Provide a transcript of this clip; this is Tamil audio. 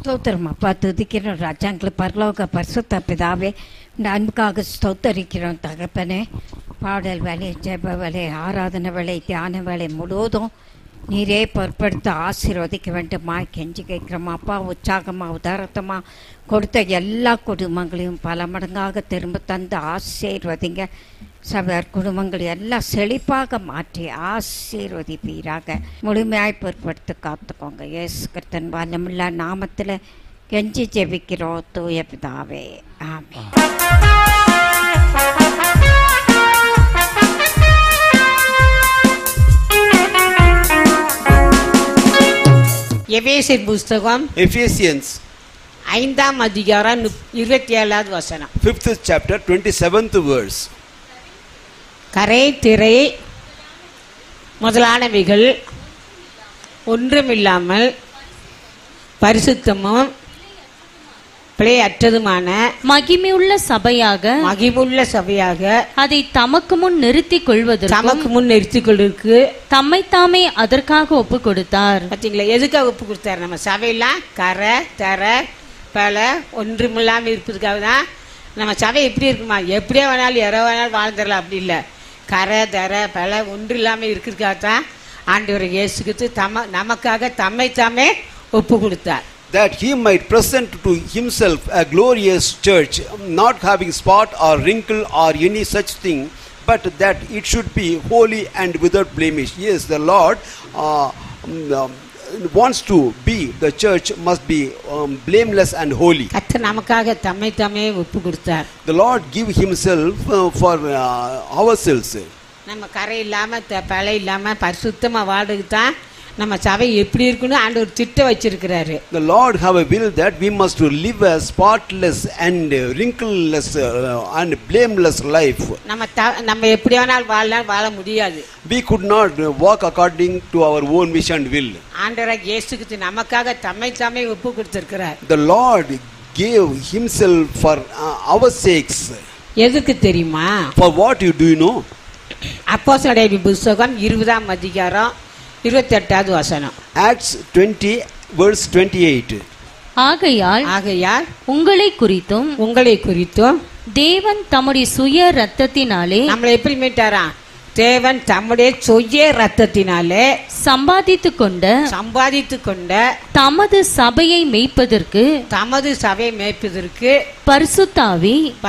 ஸ்தோத்திரம் அப்பா துதிக்கிறோம் ராஜாங்களை பரலோக பரிசுத்த பிதாவே இந்த அன்புக்காக ஸ்தோத்தரிக்கிறோம் தகப்பனே பாடல் வேலை ஜெப வேலை ஆராதனை வேலை தியான வேலை முழுவதும் நீரே பொருட்படுத்த ஆசீர்வதிக்க வேண்டுமா கெஞ்சி கேட்குறோம் அப்பா உற்சாகமாக உதாரத்தமாக கொடுத்த எல்லா குடும்பங்களையும் பல மடங்காக திரும்ப தந்து ஆசீர்வதிங்க சபையார் குடும்பங்கள் எல்லாம் செழிப்பாக மாற்றி ஆசீர்வதிப்பீராக முழுமையாய் பொருட்படுத்தி காத்துக்கோங்க இயேசு கிறிஸ்தன் வல்லமுள்ள நாமத்தில் கெஞ்சி ஜெபிக்கிறோம் தூய பிதாவே ஆமென் எபேசியர் புஸ்தகம் Ephesians, ஐந்தாம் அதிகாரம் முப்- இருபத்தி ஏழாவது வசனம் 5th chapter, 27th verse. கரை திரை முதலானவைகள் ஒன்றுமில்லாமல் பரிசுத்தமும் பிழையற்றதுமான மகிமையுள்ள சபையாக மகிமுள்ள சபையாக அதை தமக்கு முன் நிறுத்திக் கொள்வதற்கும் தமக்கு முன் நிறுத்திக் கொள்வதற்கு தம்மைத்தாமே அதற்காக ஒப்பு கொடுத்தார் பார்த்தீங்களா எதுக்காக ஒப்பு கொடுத்தாரு நம்ம சபையெல்லாம் கரை தர பல ஒன்றுமில்லாமல் இருப்பதுக்காக தான் நம்ம சபை எப்படி இருக்குமா எப்படியே வேணாலும் எற வேணாலும் வாழ்ந்துடலாம் அப்படி இல்லை கரை தர பல ஒன்று இல்லாமல் இருக்கிறதுக்காக தான் ஆண்டவர் இயேசுக்கு தம நமக்காக தம்மை தாமே ஒப்பு கொடுத்தார் That he might present to himself a glorious church, not having spot or wrinkle or any such thing, but that it should be holy and without blemish. Yes, the Lord uh, um, wants to be, the church must be um, blameless and holy. கர்த்தர் நமக்காக தம்மை தாமே ஒப்பு கொடுத்தார் The Lord give himself uh, for uh, ourselves. நம்ம கரை இல்லாமல் த பலை இல்லாமல் பரிசுத்தமாக வாழ்றதுக்கு தான் நம்ம சபை எப்படி இருக்குன்னு ஆண்டவர் திட்டம் வச்சிருக்கிறாரு The Lord have a will that we must to live a spotless and uh, wrinkleless uh, and blameless life. நம்ம த நம்ம எப்படி வேணாலும் வாழலாம் வாழ முடியாது We could not uh, walk according to our own wish and will. ஆண்டவராக இயேசுக்கு நமக்காக தம்மை தாமே ஒப்பு கொடுத்திருக்கிறார் The Lord gave Himself for uh, our sakes. எதுக்கு தெரியுமா For what you do you know? அப்போஸ்தலருடைய புஸ்தகம் இருபதாம் அதிகாரம் இருபத்தெட்டாவது வசனம் Acts 20, verse 28. ஆகையால் ஆகையால் உங்களை குறித்தும் உங்களை குறித்தும் தேவன் தம்முடைய சுய ரத்தத்தினாலே நம்மளை எப்படி மீட்டாராம் தேவன் தம்முடைய சொய்ய ரத்தத்தினாலே சம்பாதித்துக் கொண்ட சம்பாதித்து கொண்ட தமது சபையை மேய்ப்பதற்கு தமது சபை மேய்ப்பதற்கு பரிசுத்தாவி